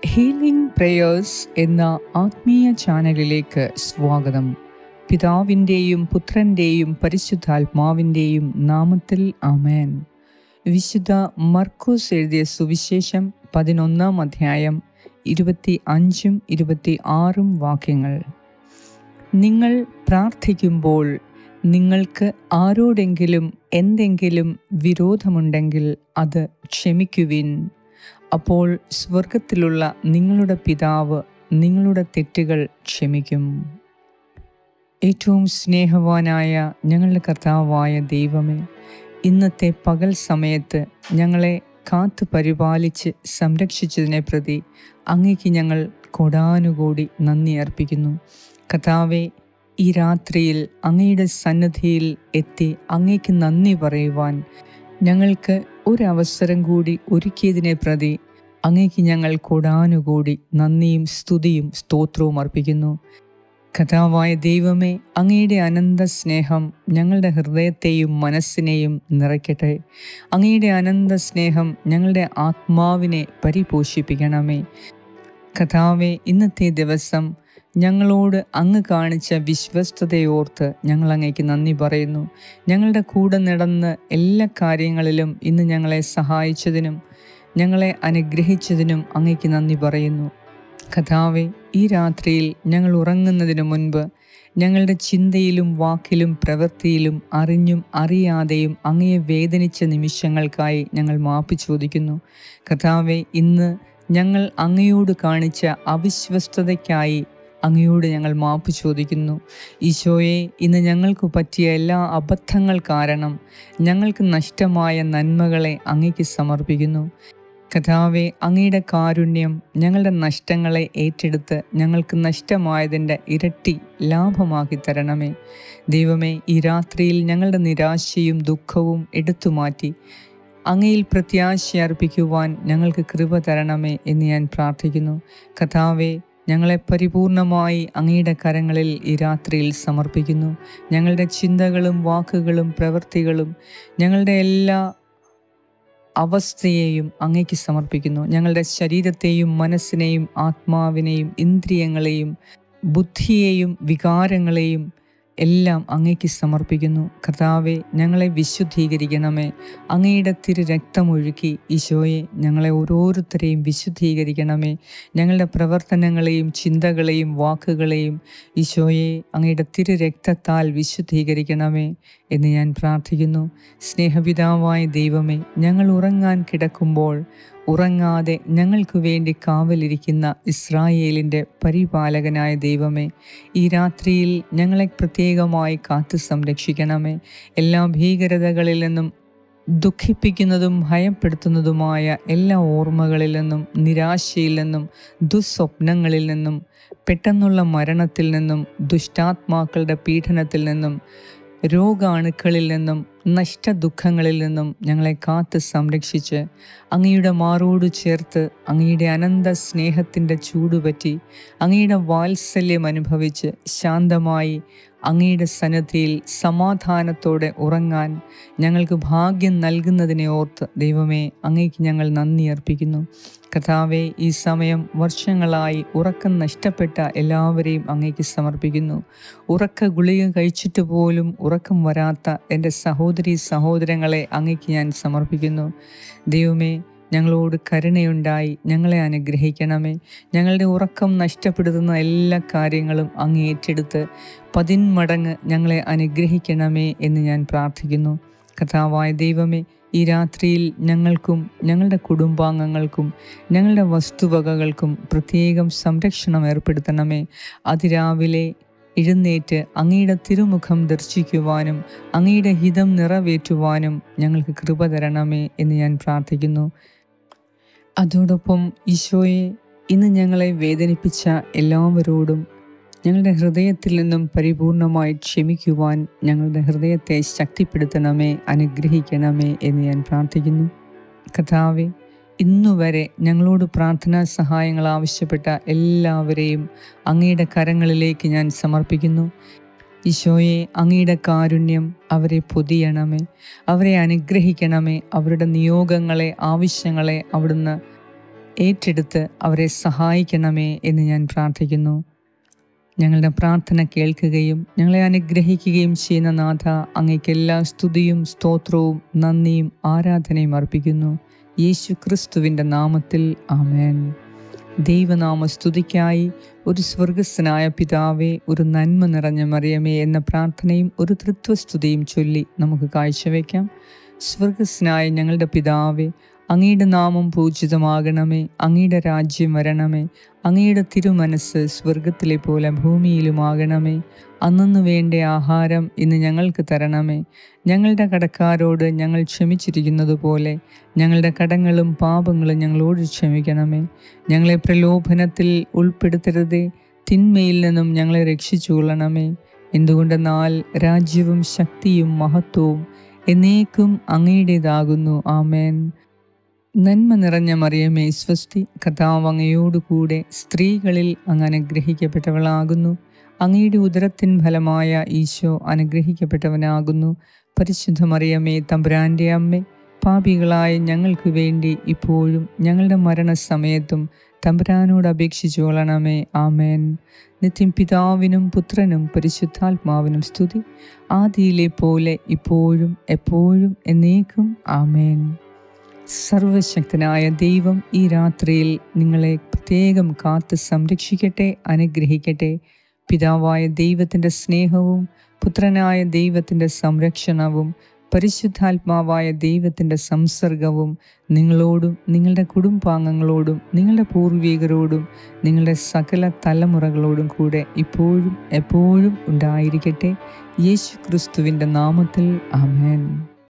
healing prayers എന്ന ആത്മീയ ചാനലിലേക്ക് സ്വാഗതം പിതാവിൻ്റെയും പുത്രൻ്റെയും പരിശുദ്ധാത്മാവിൻ്റെയും നാമത്തിൽ ആമേൻ വിശുദ്ധ മർക്കൂസ് എഴുതിയ സുവിശേഷം പതിനൊന്നാം അധ്യായം ഇരുപത്തി അഞ്ചും ഇരുപത്തി ആറും വാക്യങ്ങൾ നിങ്ങൾ പ്രാർത്ഥിക്കുമ്പോൾ നിങ്ങൾക്ക് ആരോടെങ്കിലും എന്തെങ്കിലും വിരോധമുണ്ടെങ്കിൽ അത് ക്ഷമിക്കുവിൻ അപ്പോൾ സ്വർഗത്തിലുള്ള നിങ്ങളുടെ പിതാവ് നിങ്ങളുടെ തെറ്റുകൾ ക്ഷമിക്കും ഏറ്റവും സ്നേഹവാനായ ഞങ്ങളുടെ കർത്താവായ ദൈവമേ ഇന്നത്തെ പകൽ സമയത്ത് ഞങ്ങളെ കാത്തു പരിപാലിച്ച് സംരക്ഷിച്ചതിനെ പ്രതി അങ്ങേക്ക് ഞങ്ങൾ കൊടാനുകൂടി നന്ദി അർപ്പിക്കുന്നു കർത്താവെ ഈ രാത്രിയിൽ അങ്ങയുടെ സന്നദ്ധിയിൽ എത്തി അങ്ങേക്ക് നന്ദി പറയുവാൻ ഞങ്ങൾക്ക് ഒരവസരം കൂടി ഒരുക്കിയതിനെ പ്രതി അങ്ങേക്ക് ഞങ്ങൾ കൊടാനുകൂടി നന്ദിയും സ്തുതിയും സ്തോത്രവും അർപ്പിക്കുന്നു കഥാവായ ദൈവമേ അങ്ങയുടെ അനന്ത സ്നേഹം ഞങ്ങളുടെ ഹൃദയത്തെയും മനസ്സിനെയും നിറയ്ക്കട്ടെ അങ്ങയുടെ അനന്ത സ്നേഹം ഞങ്ങളുടെ ആത്മാവിനെ പരിപോഷിപ്പിക്കണമേ കഥാവെ ഇന്നത്തെ ദിവസം ഞങ്ങളോട് അങ്ങ് കാണിച്ച വിശ്വസ്തതയോർത്ത് ഞങ്ങൾ അങ്ങേക്ക് നന്ദി പറയുന്നു ഞങ്ങളുടെ കൂടെ നടന്ന് എല്ലാ കാര്യങ്ങളിലും ഇന്ന് ഞങ്ങളെ സഹായിച്ചതിനും ഞങ്ങളെ അനുഗ്രഹിച്ചതിനും അങ്ങേക്ക് നന്ദി പറയുന്നു കഥാവെ ഈ രാത്രിയിൽ ഞങ്ങൾ ഉറങ്ങുന്നതിന് മുൻപ് ഞങ്ങളുടെ ചിന്തയിലും വാക്കിലും പ്രവൃത്തിയിലും അറിഞ്ഞും അറിയാതെയും അങ്ങയെ വേദനിച്ച നിമിഷങ്ങൾക്കായി ഞങ്ങൾ മാപ്പ് ചോദിക്കുന്നു കഥാവെ ഇന്ന് ഞങ്ങൾ അങ്ങയോട് കാണിച്ച അവിശ്വസ്തതയ്ക്കായി അങ്ങയോട് ഞങ്ങൾ മാപ്പ് ചോദിക്കുന്നു ഈശോയെ ഇന്ന് ഞങ്ങൾക്ക് പറ്റിയ എല്ലാ അബദ്ധങ്ങൾ കാരണം ഞങ്ങൾക്ക് നഷ്ടമായ നന്മകളെ അങ്ങയ്ക്ക് സമർപ്പിക്കുന്നു കഥാവെ അങ്ങയുടെ കാരുണ്യം ഞങ്ങളുടെ നഷ്ടങ്ങളെ ഏറ്റെടുത്ത് ഞങ്ങൾക്ക് നഷ്ടമായതിൻ്റെ ഇരട്ടി ലാഭമാക്കി തരണമേ ദൈവമേ ഈ രാത്രിയിൽ ഞങ്ങളുടെ നിരാശയും ദുഃഖവും എടുത്തുമാറ്റി അങ്ങയിൽ പ്രത്യാശ അർപ്പിക്കുവാൻ ഞങ്ങൾക്ക് കൃപ തരണമേ എന്ന് ഞാൻ പ്രാർത്ഥിക്കുന്നു കഥാവെ ഞങ്ങളെ പരിപൂർണമായി അങ്ങയുടെ കരങ്ങളിൽ ഈ രാത്രിയിൽ സമർപ്പിക്കുന്നു ഞങ്ങളുടെ ചിന്തകളും വാക്കുകളും പ്രവൃത്തികളും ഞങ്ങളുടെ എല്ലാ അവസ്ഥയെയും അങ്ങേക്ക് സമർപ്പിക്കുന്നു ഞങ്ങളുടെ ശരീരത്തെയും മനസ്സിനെയും ആത്മാവിനെയും ഇന്ദ്രിയങ്ങളെയും ബുദ്ധിയെയും വികാരങ്ങളെയും എല്ലാം അങ്ങേക്ക് സമർപ്പിക്കുന്നു കർത്താവെ ഞങ്ങളെ വിശുദ്ധീകരിക്കണമേ അങ്ങയുടെ തിരു രക്തമൊഴുക്കി ഈശോയെ ഞങ്ങളെ ഓരോരുത്തരെയും വിശുദ്ധീകരിക്കണമേ ഞങ്ങളുടെ പ്രവർത്തനങ്ങളെയും ചിന്തകളെയും വാക്കുകളെയും ഈശോയെ അങ്ങയുടെ തിരു രക്തത്താൽ വിശുദ്ധീകരിക്കണമേ എന്ന് ഞാൻ പ്രാർത്ഥിക്കുന്നു സ്നേഹപിതാവായ ദൈവമേ ഞങ്ങൾ ഉറങ്ങാൻ കിടക്കുമ്പോൾ ഉറങ്ങാതെ ഞങ്ങൾക്ക് വേണ്ടി കാവലിരിക്കുന്ന ഇസ്രായേലിൻ്റെ പരിപാലകനായ ദൈവമേ ഈ രാത്രിയിൽ ഞങ്ങളെ പ്രത്യേകമായി കാത്തു സംരക്ഷിക്കണമേ എല്ലാ ഭീകരതകളിൽ നിന്നും ദുഃഖിപ്പിക്കുന്നതും ഭയപ്പെടുത്തുന്നതുമായ എല്ലാ ഓർമ്മകളിൽ നിന്നും നിരാശയിൽ നിന്നും ദുസ്വപ്നങ്ങളിൽ നിന്നും പെട്ടെന്നുള്ള മരണത്തിൽ നിന്നും ദുഷ്ടാത്മാക്കളുടെ പീഡനത്തിൽ നിന്നും രോഗാണുക്കളിൽ നിന്നും നഷ്ടദുഃഖങ്ങളിൽ നിന്നും ഞങ്ങളെ കാത്ത് സംരക്ഷിച്ച് അങ്ങയുടെ മാറോട് ചേർത്ത് അങ്ങയുടെ അനന്ത സ്നേഹത്തിൻ്റെ ചൂടുപറ്റി അങ്ങയുടെ വാത്സല്യം അനുഭവിച്ച് ശാന്തമായി അങ്ങയുടെ സന്നദ്ധിയിൽ സമാധാനത്തോടെ ഉറങ്ങാൻ ഞങ്ങൾക്ക് ഭാഗ്യം നൽകുന്നതിനെ ഓർത്ത് ദൈവമേ അങ്ങേക്ക് ഞങ്ങൾ നന്ദി അർപ്പിക്കുന്നു കഥാവെ ഈ സമയം വർഷങ്ങളായി ഉറക്കം നഷ്ടപ്പെട്ട എല്ലാവരെയും അങ്ങേക്ക് സമർപ്പിക്കുന്നു ഉറക്ക ഗുളിക കഴിച്ചിട്ട് പോലും ഉറക്കം വരാത്ത എൻ്റെ സഹോദരി സഹോദരങ്ങളെ അങ്ങേക്ക് ഞാൻ സമർപ്പിക്കുന്നു ദൈവമേ ഞങ്ങളോട് കരുണയുണ്ടായി ഞങ്ങളെ അനുഗ്രഹിക്കണമേ ഞങ്ങളുടെ ഉറക്കം നഷ്ടപ്പെടുത്തുന്ന എല്ലാ കാര്യങ്ങളും അങ്ങ് ഏറ്റെടുത്ത് പതിന്മടങ്ങ് ഞങ്ങളെ അനുഗ്രഹിക്കണമേ എന്ന് ഞാൻ പ്രാർത്ഥിക്കുന്നു കഥാവായ ദൈവമേ ഈ രാത്രിയിൽ ഞങ്ങൾക്കും ഞങ്ങളുടെ കുടുംബാംഗങ്ങൾക്കും ഞങ്ങളുടെ വസ്തുവകകൾക്കും പ്രത്യേകം സംരക്ഷണം ഏർപ്പെടുത്തണമേ അതിരാവിലെ എഴുന്നേറ്റ് അങ്ങയുടെ തിരുമുഖം ദർശിക്കുവാനും അങ്ങയുടെ ഹിതം നിറവേറ്റുവാനും ഞങ്ങൾക്ക് കൃപ തരണമേ എന്ന് ഞാൻ പ്രാർത്ഥിക്കുന്നു അതോടൊപ്പം ഈശോയെ ഇന്ന് ഞങ്ങളെ വേദനിപ്പിച്ച എല്ലാവരോടും ഞങ്ങളുടെ ഹൃദയത്തിൽ നിന്നും പരിപൂർണമായി ക്ഷമിക്കുവാൻ ഞങ്ങളുടെ ഹൃദയത്തെ ശക്തിപ്പെടുത്തണമേ അനുഗ്രഹിക്കണമേ എന്ന് ഞാൻ പ്രാർത്ഥിക്കുന്നു കഥാവെ ഇന്നുവരെ ഞങ്ങളോട് പ്രാർത്ഥനാ സഹായങ്ങൾ ആവശ്യപ്പെട്ട എല്ലാവരെയും അങ്ങയുടെ കരങ്ങളിലേക്ക് ഞാൻ സമർപ്പിക്കുന്നു ഈശോയെ അങ്ങയുടെ കാരുണ്യം അവരെ പൊതിയണമേ അവരെ അനുഗ്രഹിക്കണമേ അവരുടെ നിയോഗങ്ങളെ ആവശ്യങ്ങളെ അവിടുന്ന് ഏറ്റെടുത്ത് അവരെ സഹായിക്കണമേ എന്ന് ഞാൻ പ്രാർത്ഥിക്കുന്നു ഞങ്ങളുടെ പ്രാർത്ഥന കേൾക്കുകയും ഞങ്ങളെ അനുഗ്രഹിക്കുകയും ചെയ്യുന്ന നാഥ അങ്ങയ്ക്ക് എല്ലാ സ്തുതിയും സ്തോത്രവും നന്ദിയും ആരാധനയും അർപ്പിക്കുന്നു യേശു ക്രിസ്തുവിൻ്റെ നാമത്തിൽ ആമേൻ ദൈവനാമ സ്തുതിക്കായി ഒരു സ്വർഗസ്ഥനായ പിതാവേ ഒരു നന്മ നിറഞ്ഞ മറിയമേ എന്ന പ്രാർത്ഥനയും ഒരു തൃത്വസ്തുതിയും ചൊല്ലി നമുക്ക് കാഴ്ചവെക്കാം സ്വർഗസ്നായ ഞങ്ങളുടെ പിതാവേ അങ്ങയുടെ നാമം പൂജിതമാകണമേ അങ്ങയുടെ രാജ്യം വരണമേ അങ്ങയുടെ തിരുമനസ് സ്വർഗത്തിലെ പോലെ ഭൂമിയിലുമാകണമേ അന്നു വേണ്ട ആഹാരം ഇന്ന് ഞങ്ങൾക്ക് തരണമേ ഞങ്ങളുടെ കടക്കാരോട് ഞങ്ങൾ ക്ഷമിച്ചിരിക്കുന്നത് പോലെ ഞങ്ങളുടെ കടങ്ങളും പാപങ്ങളും ഞങ്ങളോട് ക്ഷമിക്കണമേ ഞങ്ങളെ പ്രലോഭനത്തിൽ ഉൾപ്പെടുത്തരുതേ തിന്മയിൽ നിന്നും ഞങ്ങളെ രക്ഷിച്ചുകൊള്ളണമേ എന്തുകൊണ്ടെന്നാൽ രാജ്യവും ശക്തിയും മഹത്വവും എന്നേക്കും അങ്ങയുടേതാകുന്നു ആമേൻ നന്മ നിറഞ്ഞ മറിയമേ സ്വസ്തി കർത്താവ് അങ്ങയോടുകൂടെ സ്ത്രീകളിൽ അങ്ങ് അനുഗ്രഹിക്കപ്പെട്ടവളാകുന്നു അങ്ങയുടെ ഉദരത്തിൻ ഫലമായ ഈശോ അനുഗ്രഹിക്കപ്പെട്ടവനാകുന്നു പരിശുദ്ധ മറിയമേ തമ്പുരാൻ്റെ അമ്മേ പാപികളായ ഞങ്ങൾക്ക് വേണ്ടി ഇപ്പോഴും ഞങ്ങളുടെ മരണസമയത്തും തമ്പുരാനോട് അപേക്ഷിച്ചു കൊള്ളണമേ ആമേൻ നിത്യം പിതാവിനും പുത്രനും പരിശുദ്ധാത്മാവിനും സ്തുതി ആദിയിലെ പോലെ ഇപ്പോഴും എപ്പോഴും എന്നേക്കും ആമേൻ സർവശക്തനായ ദൈവം ഈ രാത്രിയിൽ നിങ്ങളെ പ്രത്യേകം കാത്ത് സംരക്ഷിക്കട്ടെ അനുഗ്രഹിക്കട്ടെ പിതാവായ ദൈവത്തിൻ്റെ സ്നേഹവും പുത്രനായ ദൈവത്തിൻ്റെ സംരക്ഷണവും പരിശുദ്ധാത്മാവായ ദൈവത്തിൻ്റെ സംസർഗവും നിങ്ങളോടും നിങ്ങളുടെ കുടുംബാംഗങ്ങളോടും നിങ്ങളുടെ പൂർവികരോടും നിങ്ങളുടെ സകല തലമുറകളോടും കൂടെ ഇപ്പോഴും എപ്പോഴും ഉണ്ടായിരിക്കട്ടെ യേശു ക്രിസ്തുവിൻ്റെ നാമത്തിൽ ആമേൻ